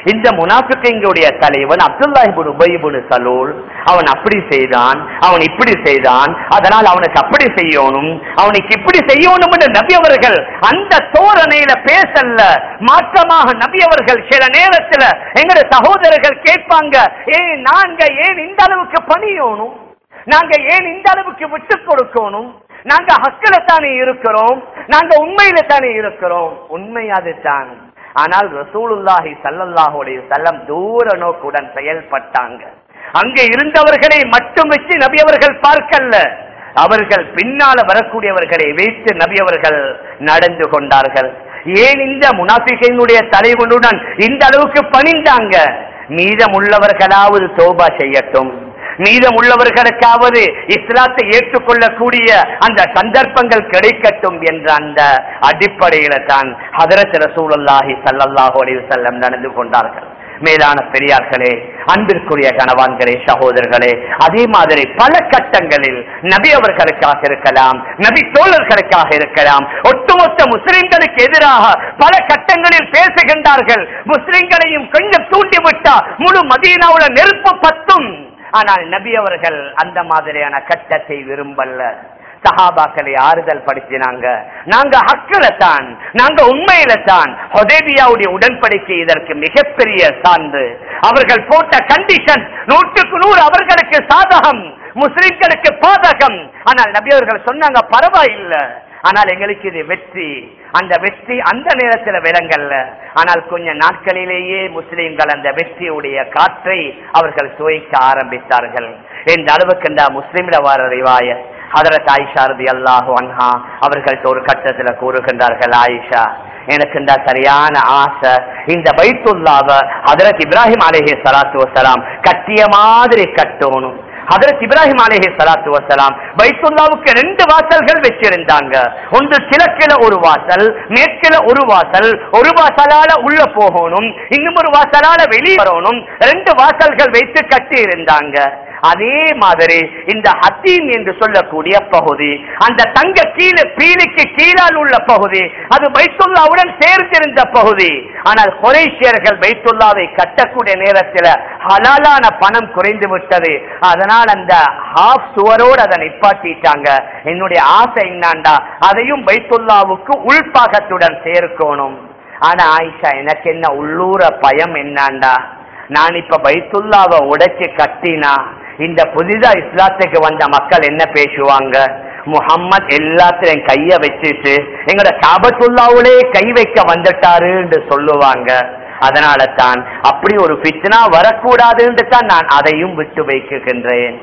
இந்த முனாஃபிக்குடைய தலைவன் அப்துல்லா இப்னு உபய் இப்னு சலூல் அவன் அப்படி செய்தான் அவன் இப்படி செய்தான் அதனால் அவனுக்கு அப்படி செய்யணும் அவனுக்கு இப்படி செய்யணும் என்று நபி அவர்கள் அந்த தோரணையில பேசல்ல மாற்றமாக நபி அவர்கள் சில நேரத்துல எங்களுடைய சகோதரர்கள் கேட்பாங்க ஏன் நாங்க ஏன் இந்த அளவுக்கு பணியணும் நாங்க ஏன் இந்த அளவுக்கு விட்டு கொடுக்கணும் நாங்க ஹக்கில தானே இருக்கிறோம் நாங்க உண்மையில தானே இருக்கிறோம் உண்மை அதுதான் ஆனால் ரசூலுல்லாஹி ஸல்லல்லாஹு அலைஹி வஸல்லம் தூர நோக்குடன் செயல்பட்டாங்க அங்கே இருந்தவர்களை மட்டும் வச்சு நபி அவர்கள் பார்க்கல்ல அவர்கள் பின்னால வரக்கூடியவர்களை வைத்து நபி அவர்கள் நடந்து கொண்டார்கள் ஏன் இந்த முனாஃபிகையினுடைய தலைவனுடன் இந்த அளவுக்கு பணிந்தாங்க மீதமுள்ளவர்களாவது தோபா செய்யட்டும் மீதம் உள்ளவர்களுக்காவது இஸ்லாத்தை ஏற்றுக்கொள்ளக்கூடிய அந்த சந்தர்ப்பங்கள் கிடைக்கட்டும் என்ற அந்த அடிப்படையில தான் ஹதரத் ரசூலுல்லாஹி ஸல்லல்லாஹு அலைஹி வஸல்லம் நடந்து கொண்டார்கள் மேலான பெரியார்களே அன்பிற்குரிய கணவான்களே சகோதரர்களே அதே மாதிரி பல கட்டங்களில் நபி அவர்களுக்காக இருக்கலாம் நபி தோழர்களுக்காக இருக்கலாம் ஒட்டுமொத்த முஸ்லிம்களுக்கு எதிராக பல கட்டங்களில் பேசுகின்றார்கள் முஸ்லிம்களையும் கொஞ்சம் தூண்டிவிட்டா முழு மதீனாவுல நெருப்பு பத்தும் ஆனால் நபி அவர்கள் அந்த மாதிரியான கட்டத்தை விரும்பல்ல சஹாபாக்களை ஆறுதல் படுத்தினாங்க நாங்க ஹக்கில தான் நாங்க உண்மையில தான் ஹொதேபியாவுடைய உடன்படிக்கை இதற்கு மிகப்பெரிய சான்று அவர்கள் போட்ட கண்டிஷன் நூற்றுக்கு நூறு அவர்களுக்கு சாதகம் முஸ்லிம்களுக்கு பாதகம் ஆனால் நபி அவர்கள் சொன்னாங்க பரவாயில்லை ஆனால் எங்களுக்கு இது வெற்றி அந்த வெற்றி அந்த நேரத்தில் விளங்கல்ல ஆனால் கொஞ்ச நாட்களிலேயே முஸ்லிம்கள் அந்த வெற்றியுடைய காற்றை அவர்கள் சுவைக்க ஆரம்பித்தார்கள் எந்த அளவுக்கு இந்த முஸ்லிம்ல வர ரிவாய ஹதரத் ஆயிஷா ரதி அல்லாஹு அன்ஹா அவர்கள் ஒரு கட்டத்துல கூறுகின்றார்கள் ஆயிஷா எனக்கு இந்த சரியான ஆசை இந்த பைத்துல்லாவ ஹதரத் இப்ராஹிம் அலேஹி சலாத்து வசலாம் கட்டிய மாதிரி கட்டணும் ஹதரத் இப்ராஹிம் அலேஹி சலாத்து வசலாம் பைத்துல்லாவுக்கு ரெண்டு வாசல்கள் வச்சிருந்தாங்க ஒன்று கிழக்கில ஒரு வாசல் மேற்கில ஒரு வாசல் ஒரு வாசலால உள்ள போகணும் இன்னும் ஒரு வாசலால வெளியே வரணும் ரெண்டு வாசல்கள் வைத்து கட்டி இருந்தாங்க அதே மாதிரி இந்த ஹத்தீம் என்று சொல்லக்கூடிய பகுதி அந்த தங்க கீழே பீலிக்கு கீழால் உள்ள பகுதி அது பைத்துல்லாவுடன் சேர்ந்திருந்த பகுதி ஆனால் குறைசியர்கள் பைத்துல்லாவை கட்டக்கூடிய நேரத்தில் ஹலாலான பணம் குறைந்து விட்டது அதனால் அந்த ஹாஃப் சுவரோடு அதை நிப்பாட்டிட்டாங்க என்னுடைய ஆசை என்னாண்டா அதையும் பைத்துல்லாவுக்கு உள்பாகத்துடன் சேர்க்கணும் ஆனா ஆயிஷா எனக்கு என்ன உள்ளூர பயம் என்னாண்டா நான் இப்ப பைத்துல்லாவை உடைச்சு கட்டினா இந்த புதிதா இஸ்லாத்துக்கு வந்த மக்கள் என்ன பேசுவாங்க முகம்மது எல்லாத்திலையும் கைய வச்சுட்டு எங்களோட காபத்துல்லாவுலே கை வைக்க வந்துட்டாருன்னு சொல்லுவாங்க அதனால தான் அப்படி ஒரு பித்னா வரக்கூடாதுன்னு தான் நான் அதையும் விட்டு வைக்குகின்றேன்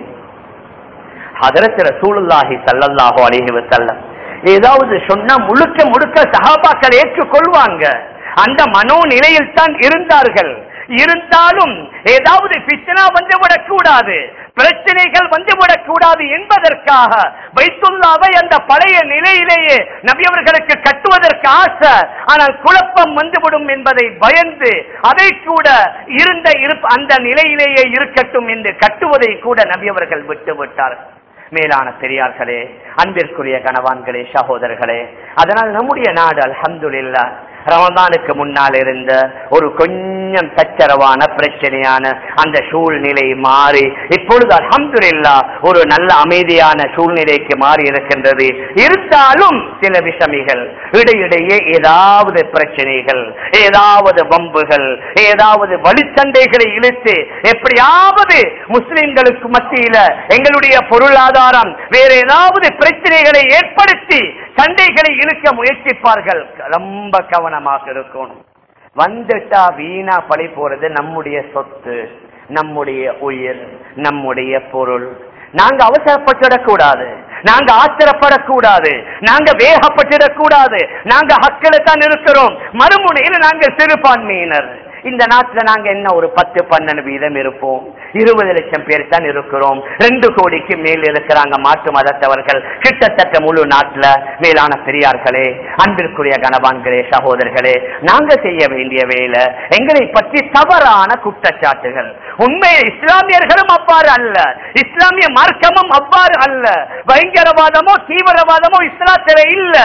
ஹதரத் ரசூலுல்லாஹி ஸல்லல்லாஹு அலைஹி வஸல்லம் ஏதாவது சொன்னா முழுக்க முழுக்க சஹாபாக்கள் ஏற்றுக்கொள்வாங்க அந்த மனோநிலையில் தான் இருந்தார்கள் இருந்தாலும் ஏதாவது பிச்சனா வந்துவிடக் கூடாது பிரச்சனைகள் வந்துவிடக் கூடாது என்பதற்காக வைத்துள்ளாவை அந்த பழைய நிலையிலேயே நபியவர்களுக்கு கட்டுவதற்கு ஆசை ஆனால் குழப்பம் வந்துவிடும் என்பதை பயந்து அதை கூட இருந்த இருப் அந்த நிலையிலேயே இருக்கட்டும் என்று கட்டுவதை கூட நபியவர்கள் விட்டு விட்டார்கள் மேலான பெரியார்களே அன்பிற்குரிய கணவான்களே சகோதரர்களே அதனால் நம்முடைய நாடு அல்ஹம்துலில்லா ரமதானுக்கு முன்னால் இருந்த ஒரு கொஞ்சம் சச்சரவான பிரச்சனையான அந்த சூழ்நிலை மாறி இப்பொழுது அல்ஹம்துலில்லா ஒரு நல்ல அமைதியான சூழ்நிலைக்கு மாறி இருக்கின்றது இருந்தாலும் சில விஷமிகள் இடையிடையே ஏதாவது பிரச்சனைகள் ஏதாவது வம்புகள் ஏதாவது வழிச்சண்டைகளை இழுத்து எப்படியாவது முஸ்லிம்களுக்கு மத்தியில எங்களுடைய பொருளாதாரம் வேற ஏதாவது பிரச்சனைகளை ஏற்படுத்தி சண்டைகளை இழுக்க முயற்சிப்பார்கள் ரொம்ப கவனமாக இருக்கணும் வந்துட்டா வீணா பழி போறது நம்முடைய சொத்து நம்முடைய உயிர் நம்முடைய பொருள் நாங்க அவசரப்பட்டுடக்கூடாது நாங்க ஆச்சரப்படக்கூடாது நாங்க வேகப்பட்டுடக்கூடாது நாங்க ஹக்கில தான் இருக்கிறோம் மறுமுனையில் நாங்க சிறுபான்மையினர் இந்த நாட்டுல நாங்க என்ன ஒரு பத்து பன்னெண்டு வீதம் இருப்போம் இருபது லட்சம் பேர் தான் இருக்கிறோம் ரெண்டு கோடிக்கு மேல் இருக்கிறாங்க மாற்று மதத்தவர்கள் கிட்டத்தட்ட முழு நாட்டுல மேலான பெரியார்களே அன்பிற்குரிய கனவான்களே சகோதரர்களே நாங்க செய்ய வேண்டிய வேலை எங்களை பற்றி தவறான குற்றச்சாட்டுகள் உண்மை இஸ்லாமியர்களும் அவ்வாறு அல்ல இஸ்லாமிய மார்க்கமும் அவ்வாறு அல்ல பயங்கரவாதமோ தீவிரவாதமோ இஸ்லாத்தில இல்ல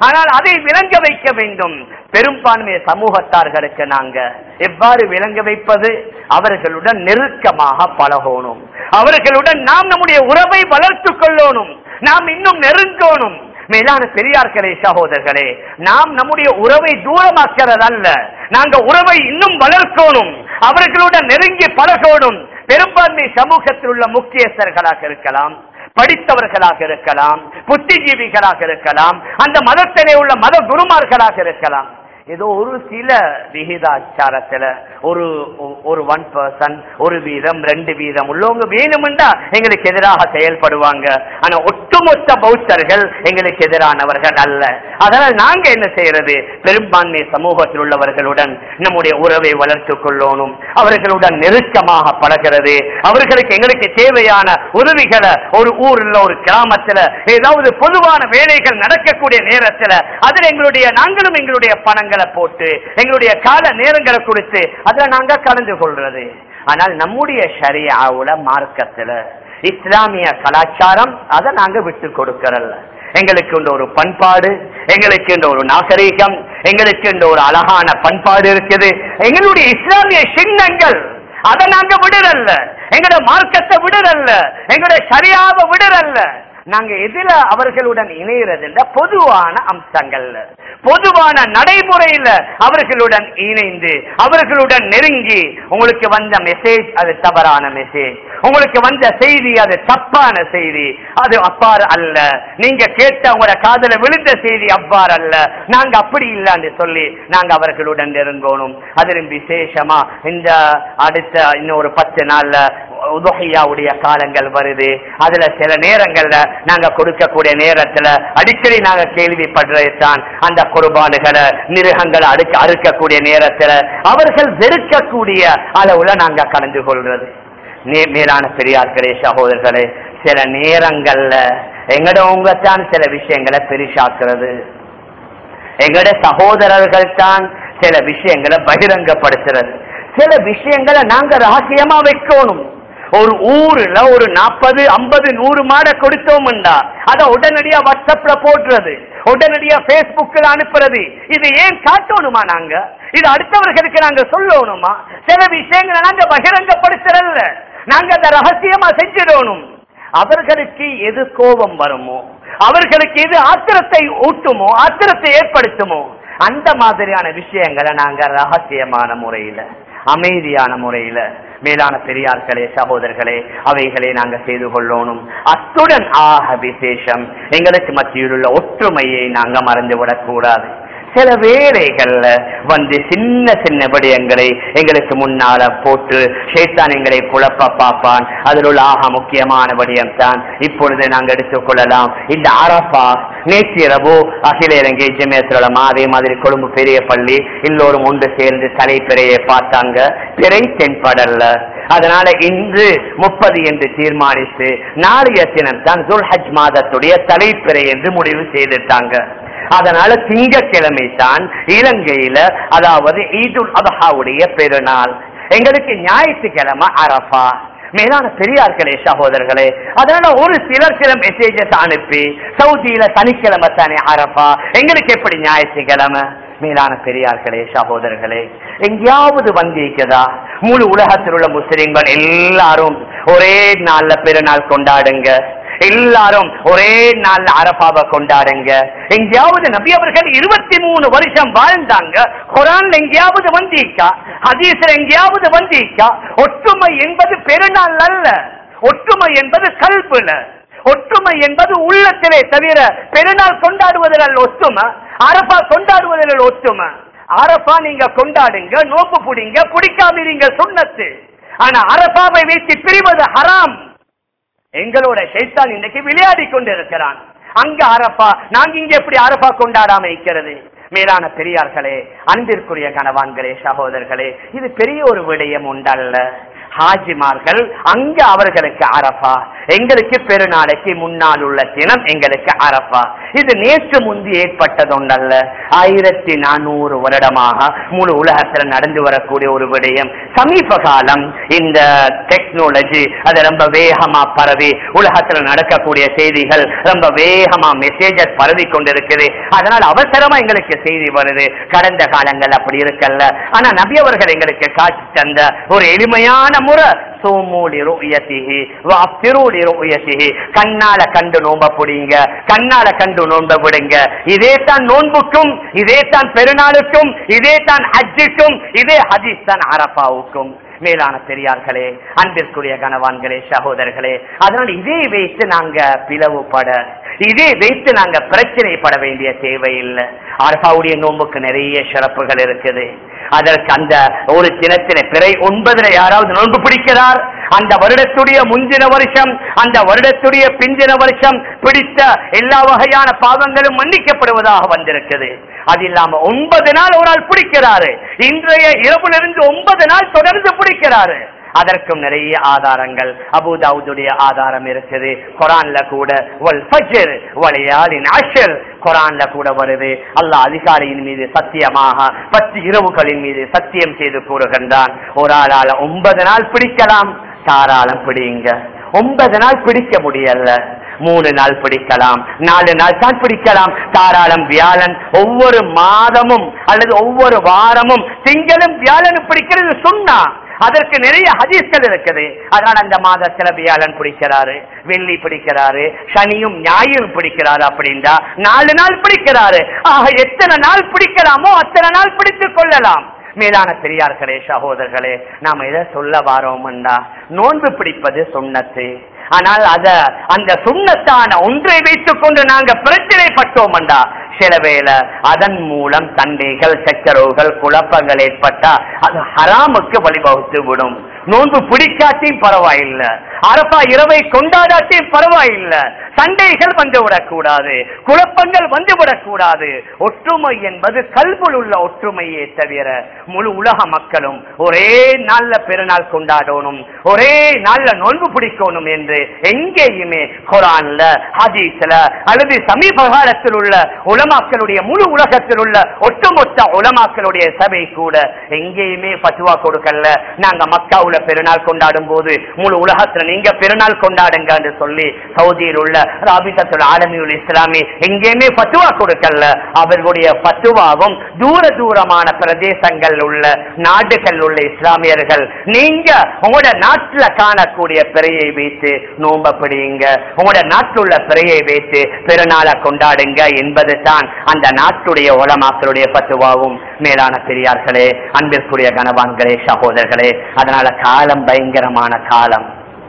ஆனால் அதை விளங்க வைக்க வேண்டும் பெரும்பான்மை சமூகத்தார்களுக்கு நாங்க எவ்வாறு விளங்க வைப்பது அவர்களுடன் நெருக்கமாக பழகணும் அவர்களுடன் நாம் நம்முடைய உறவை வளர்த்துக் கொள்ளணும் நாம் இன்னும் நெருங்கணும் மேலான பெரியார்களே சகோதரர்களே நாம் நம்முடைய உறவை தூரமாக்கிறது அல்ல நாங்க உறவை இன்னும் வளர்க்கணும் அவர்களுடன் நெருங்கி பழகணும் பெரும்பான்மை சமூகத்தில் உள்ள முக்கியஸ்தர்களாக இருக்கலாம் படித்தவர்களாக இருக்கலாம் புத்திஜீவிகளாக இருக்கலாம் அந்த மதத்திலே உள்ள மத குருமார்களாக இருக்கலாம் ஏதோ ஒரு சில விகிதாச்சாரத்துல ஒரு ஒரு ஒன் பர்சன் ஒரு வீதம் ரெண்டு வீதம் உள்ளவங்க வேணுமெண்டா எங்களுக்கு எதிராக செயல்படுவாங்க ஆனா ஒட்டுமொத்த பௌத்தர்கள் எங்களுக்கு எதிரானவர்கள் அல்ல அதனால் நாங்க என்ன செய்யறது பெரும்பான்மை சமூகத்தில் உள்ளவர்களுடன் நம்முடைய உறவை வளர்த்துக் கொள்ளணும் அவர்களுடன் நெருக்கமாக பழகிறது அவர்களுக்கு எங்களுக்கு தேவையான உதவிகளை ஒரு ஊர்ல ஒரு கிராமத்துல ஏதாவது பொதுவான வேலைகள் நடக்கக்கூடிய நேரத்துல அதில் எங்களுடைய நாங்களும் எங்களுடைய பணங்களை போட்டு எங்களுடைய கால நேரங்களை கொடுத்து அதுல நாங்க கலந்து கொள்றது ஆனால் நம்முடைய ஷரியாவுல மார்க்கத்துல இஸ்லாமிய கலாச்சாரம் அதை நாங்க விட்டு கொடுக்கறல்ல எங்களுக்கு இந்த ஒரு பண்பாடு எங்களுக்கு இந்த ஒரு நாகரீகம் எங்களுக்கு இந்த ஒரு அழகான பண்பாடு இருக்குது எங்களுடைய இஸ்லாமிய சின்னங்கள் அதை நாங்க விடுறல்ல எங்களோட மார்க்கத்தை விடுறல்ல எங்களுடைய சரியாவை விடுறல்ல நாங்க எதுல அவர்களுடன் இணைகிறது பொதுவான அம்சங்கள்ல பொதுவான நடைமுறையில அவர்களுடன் இணைந்து அவர்களுடன் நெருங்கி உங்களுக்கு வந்த மெசேஜ் அது தவறான மெசேஜ் உங்களுக்கு வந்த செய்தி அது தப்பான செய்தி அது அவ்வாறு அல்ல நீங்க கேட்ட உங்களோட காதல விழுந்த செய்தி அவ்வாறு அல்ல நாங்க அப்படி இல்லைன்னு சொல்லி நாங்க அவர்களுடன் நெருங்கணும் அதிலும் விசேஷமா இந்த அடுத்த இன்னும் ஒரு பத்து நாள்ல உதகையாவுடைய காலங்கள் வருது அதுல சில நேரங்கள்ல நாங்க கொடுக்கக்கூடிய நேரத்துல அடிக்கடி நாங்க கேள்விப்படுறது தான் அந்த குர்பானுகளை மிருகங்களை அடுக்க அறுக்கக்கூடிய நேரத்துல அவர்கள் வெறுக்கக்கூடிய அளவுல நாங்க கலந்து கொள்றது நே- மேலான பெரியார்களே சகோதரர்களே சில நேரங்கள்ல எங்கடவங்க தான் சில விஷயங்களை பெரிசாக்குறது எங்கட சகோதரர்கள் தான் சில விஷயங்களை பகிரங்கப்படுத்துறது சில விஷயங்களை நாங்க ரகசியமா வைக்கணும் ஒரு ஊர்ல ஒரு நாற்பது ஐம்பது நூறு மாடை கொடுத்தோம்டா அத உடனடியா வாட்ஸ்அப்ல போடுறது உடனடியா பேஸ்புக்ல அனுப்புறது இது ஏன் காட்டணுமா நாங்க இது அடுத்தவர்களுக்கு நாங்க சொல்லணுமா சில விஷயங்களை நாங்க பகிரங்கப்படுத்துறல்ல நாங்க அதை ரகசியமா செஞ்சிடணும் அவர்களுக்கு எது கோபம் வருமோ அவர்களுக்கு எது ஆத்திரத்தை ஊட்டுமோ ஆத்திரத்தை ஏற்படுத்துமோ அந்த மாதிரியான விஷயங்களை நாங்க ரகசியமான முறையில அமைதியான முறையில மேலான பெரியார்களே சகோதரர்களே அவைகளை நாங்க செய்து கொள்ளணும் அத்துடன் ஆக விசேஷம் எங்களுக்கு மத்தியில் உள்ள ஒற்றுமையை நாங்க மறந்துவிடக் கூடாது சில வேளைகள்ல வந்து சின்ன சின்ன விடயங்களை எங்களுக்கு முன்னால போட்டு ஷேத்தான் எங்களை குழப்ப பார்ப்பான் அதில் உள்ள ஆக முக்கியமான விடயம் தான் இப்பொழுது நாங்கள் எடுத்துக்கொள்ளலாம் இந்த அரபா நேற்றிரவு அகில இலங்கை ஜெமியத்துலமா அதே மாதிரி கொழும்பு பெரிய பள்ளி எல்லோரும் ஒன்று சேர்ந்து தலைப்பிறையை பார்த்தாங்க பிறை தென்படல்ல அதனால இன்று முப்பது என்று தீர்மானித்து நாளைய தினம் தான் துல்ஹஜ் மாதத்துடைய தலைப்பிறை என்று முடிவு செய்துட்டாங்க அதனால திங்கக்கிழமை தான் இலங்கையில அதாவது ஈதுல் அதஹாவுடைய பெருநாள் எங்களுக்கு ஞாயிற்றுக்கிழமை அரபா மேலான பெரியார்களே சகோதரர்களே அதனால ஒரு சிலர் சில மெசேஜஸ் அனுப்பி சவுதியில சனிக்கிழமை தானே அரபா எங்களுக்கு எப்படி ஞாயிற்றுக்கிழமை மேலான பெரியார்களே சகோதரர்களே எங்கேயாவது வந்திருக்குதா முழு உலகத்தில் உள்ள முஸ்லிம்கள் எல்லாரும் ஒரே நாள்ல பெருநாள் கொண்டாடுங்க எல்லாரும் ஒரே நாள்ல அரபாவை கொண்டாடுங்க எங்கேயாவது நபி அவர்கள் இருபத்தி மூணு வருஷம் வாழ்ந்தாங்க குரான்ல எங்கேயாவது வந்திருக்கா ஹதீஸ்ல எங்கேயாவது வந்திருக்கா ஒற்றுமை என்பது பெருநாள் அல்ல ஒற்றுமை என்பது கல்புல ஒற்றுமை என்பது உள்ளத்திலே தவிர பெருநாள் கொண்டாடுவதில் அல்ல ஒற்றுமை அரபா கொண்டாடுவதில் ஒற்றுமை அரபா நீங்க கொண்டாடுங்க நோப்பு புடிங்க பிடிக்காமீங்க சுண்ணத்து ஆனா அரபாவை வைத்து பிரிவது ஹராம் எங்களோட ஷைத்தான் இன்னைக்கு விளையாடி கொண்டிருக்கிறான் அங்க அரபா நாங்க இங்க எப்படி அரபா கொண்டாடாம இருக்கிறது மேலான பெரியார்களே அன்பிற்குரிய கணவான்களே சகோதரர்களே இது பெரிய ஒரு விடயம் உண்டல்ல ஹாஜிமார்கள் அங்க அவர்களுக்கு அரபா எங்களுக்கு பெருநாளைக்கு முன்னால் உள்ள தினம் எங்களுக்கு அரபா இது நேற்று முந்தி ஏற்பட்டதொண்டல்ல ஆயிரத்தி நானூறு வருடமாக முழு உலகத்துல நடந்து வரக்கூடிய ஒரு விடயம் சமீப காலம் இந்த டெக்னாலஜி அது ரொம்ப வேகமா பரவி உலகத்துல நடக்கக்கூடிய செய்திகள் ரொம்ப வேகமா மெசேஜஸ் பரவி கொண்டிருக்குது அதனால அவசரமா எங்களுக்கு செய்தி வருது கடந்த காலங்கள் அப்படி இருக்கல்ல ஆனா நபி அவர்கள் எங்களுக்கு காட்சி தந்த ஒரு எளிமையான முறை சோமூலி ருயத்திஹி வாப்திரூலி ருயத்திஹி கண்ணால கண்டு நோம்ப புடிங்க கண்ணால கண்டு நோம்ப விடுங்க இதே தான் நோன்புக்கும் இதே தான் பெருநாளுக்கும் இதே தான் ஹஜ்ஜுக்கும் இதே ஹதீஸ் தான் அரபாவுக்கும் மேலான பெரியார்களே அன்பிற்குரிய கணவான்களே சகோதரர்களே அதனால் இதை வைத்து நாங்க பிளவுபட இதை வைத்து நாங்க பிரச்சனைப்பட வேண்டிய தேவையில்லை அரசாவுடைய நோன்புக்கு நிறைய சிறப்புகள் இருக்குது அதற்கு அந்த ஒரு தினத்தின பிறை ஒன்பதுல யாராவது நோன்பு பிடிக்கிறார் அந்த வருடத்துடைய முந்தின வருஷம் அந்த வருடத்துடைய பிந்தின வருஷம் பிடித்த எல்லா வகையான பாவங்களும் மன்னிக்கப்படுவதாக வந்திருக்குது அது இல்லாம ஒன்பது நாள் ஒரு ஆள் பிடிக்கிறாரு இன்றைய இரவுலிருந்து ஒன்பது நாள் தொடர்ந்து பிடிக்கிறாரு அதற்கும் நிறைய ஆதாரங்கள் அபுதாவுடைய ஆதாரம் இருக்குது குரான்ல கூட வல் ஃபஜ்ர் வலையாலின் அஷர் குரான்ல கூட வருது அல்லாஹ் அதிகாரியின் மீது சத்தியமாக பத்து இரவுகளின் மீது சத்தியம் செய்து கூறுகின்றான் ஒரு ஆளால ஒன்பது நாள் பிடிக்கலாம் தாராளம் பிடிங்க ஒன்பது நாள் பிடிக்க முடியல மூணு நாள் பிடிக்கலாம் நாலு நாள் தான் பிடிக்கலாம் தாராளம் வியாழன் ஒவ்வொரு மாதமும் அல்லது ஒவ்வொரு வாரமும் திங்களும் வியாழனும் பிடிக்கிறது சொன்னா அதற்கு நிறைய ஹதீஸ்கள் இருக்குது அதனால அந்த மாதத்துல வியாழன் பிடிக்கிறாரு வெள்ளி பிடிக்கிறாரு சனியும் ஞாயிறும் பிடிக்கிறாரு அப்படின்னா நாலு நாள் பிடிக்கிறாரு ஆக எத்தனை நாள் பிடிக்கலாமோ அத்தனை நாள் பிடித்துக் கொள்ளலாம் மேலான பெரியார்களே சகோதரர்களே நாம எதை சொல்ல வாரோம்டா நோன்பு பிடிப்பது சுண்ணத்து ஆனால் அத அந்த சுண்ணத்தான ஒன்றை வைத்துக் கொண்டு நாங்க பிரச்சனைப்பட்டோம்டா சில வேளை அதன் மூலம் சண்டைகள் சச்சரவுகள் குழப்பங்கள் ஏற்பட்டா அது ஹராமுக்கு வழிவகுத்து விடும் நோன்பு பிடிக்காட்டியும் பரவாயில்லை அரப்பா இரவை கொண்டாடாட்டியும் பரவாயில்லை சண்டைகள் வந்து விடக்கூடாது குழப்பங்கள் வந்து விடக்கூடாது ஒற்றுமை என்பது கல்புல் உள்ள ஒற்றுமையே தவிர முழு உலக மக்களும் ஒரே நாள்ல பெருநாள் கொண்டாடணும் ஒரே நாள்ல நோன்பு பிடிக்கணும் என்று எங்கேயுமே குரான்ல ஹதீஸ்ல அல்லது சமீப காலத்தில் உள்ள உலமாக்களுடைய முழு உலகத்தில் உள்ள ஒட்டுமொத்த உலமாக்களுடைய சபை கூட எங்கேயுமே பத்துவா கொடுக்கல நாங்க மக்காவுல பெருநாள் கொண்டாடும் போது முழு உலகத்துல நீங்க பெருநாள் கொண்டாடுங்க என்று சொல்லி சவுதியில் உள்ள ராபிசத்துல் ஆலமியுல் இஸ்லாமி எங்கேயுமே பத்துவா கொடுக்கல அவர்களுடைய பத்துவாவும் தூர தூரமான பிரதேசங்கள் உள்ள நாடுகள் உள்ள இஸ்லாமியர்கள் நீங்க உங்களோட நாட்டுல காணக்கூடிய பிறையை வைத்து நோம்ப பிடிங்க உங்களோட நாட்டில் உள்ள பிறையை வைத்து பெருநாளை கொண்டாடுங்க என்பது தான் அந்த நாட்டுடைய உலமாக்களுடைய பத்துவாவும் மேலான பெரியார்களே அன்பிற்குரிய கனவான்களே சகோதரர்களே அதனால காலம் பயங்கரமான காலம்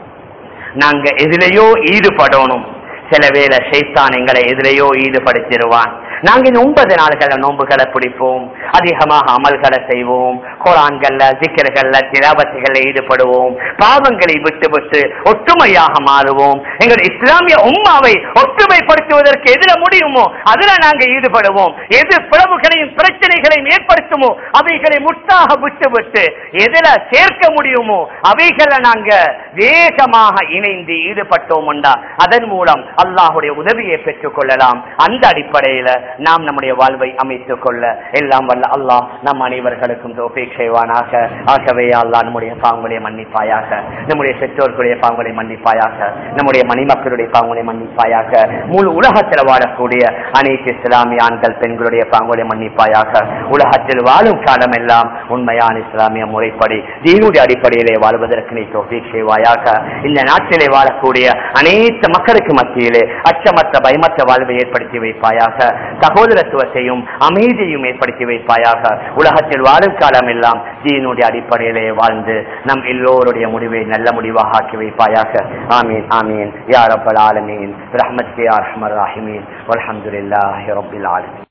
நாங்க எதிலேயோ ஈடுபடணும் சில வேளை ஷைத்தான் எங்களை எதிலேயோ ஈடுபடுத்திடுவான் நாங்க இந்த ஒன்பது நாள்கள நோன்புகளை பிடிப்போம் அதிகமாக அமல்களை செய்வோம் குரான்கள்ல சிக்கர்கள்ல திராபத்துகள்ல ஈடுபடுவோம் பாவங்களை விட்டு விட்டு ஒற்றுமையாக மாறுவோம் எங்கள் இஸ்லாமிய உம்மாவை ஒற்றுமைப்படுத்துவதற்கு எதுல முடியுமோ அதுல நாங்க ஈடுபடுவோம் எது பிளவுகளையும் பிரச்சனைகளையும் ஏற்படுத்துமோ அவைகளை முட்டாக விட்டு விட்டு எதுல சேர்க்க முடியுமோ அவைகளை நாங்க வேகமாக இணைந்து ஈடுபட்டோம்டா அதன் மூலம் அல்லாஹுடைய உதவியை பெற்றுக் கொள்ளலாம் அந்த அடிப்படையில நாம் நம்முடைய வாழ்வை அமைத்துக் கொள்ள எல்லாம் வல்ல அல்லாஹ் நம் அனைவர்களுக்கும் தோப்பிக் செய்வானாக ஆகவே அல்லாஹ் நம்முடைய பாவங்களை மன்னிப்பாயாக நம்முடைய பெற்றோர்களுடைய பாவங்களை மன்னிப்பாயாக நம்முடைய மணிமக்களுடைய பாவங்களை மன்னிப்பாயாக முழு உலகத்தில் வாழக்கூடிய அனைத்து இஸ்லாமிய ஆண்கள் பெண்களுடைய பாவங்களை மன்னிப்பாயாக உலகத்தில் வாழும் காலம் எல்லாம் உண்மையான இஸ்லாமிய முறைப்படி தீனுடைய அடிப்படையிலே வாழ்வதற்கு நீ தோப்பிக் செய்வாயாக இந்த நாட்டிலே வாழக்கூடிய அனைத்து மக்களுக்கு மத்தியிலே அச்சமற்ற பயமற்ற வாழ்வை ஏற்படுத்தி வைப்பாயாக சகோதரத்துவத்தையும் அமைதியையும் ஏற்படுத்தி வைப்பாயாக உலகத்தில் வாழும் காலம் எல்லாம் தீனுடைய அடிப்படையிலே வாழ்ந்து நம் எல்லோருடைய முடிவை நல்ல முடிவாக ஆக்கி வைப்பாயாக ஆமீன் ஆமீன் யா ரப்பல் ஆலமீன் ரஹ்மத் கே அர்ஹமர் ராஹிமீன் வல்ஹம்துலில்லாஹி ரப்பில் ஆலமீன்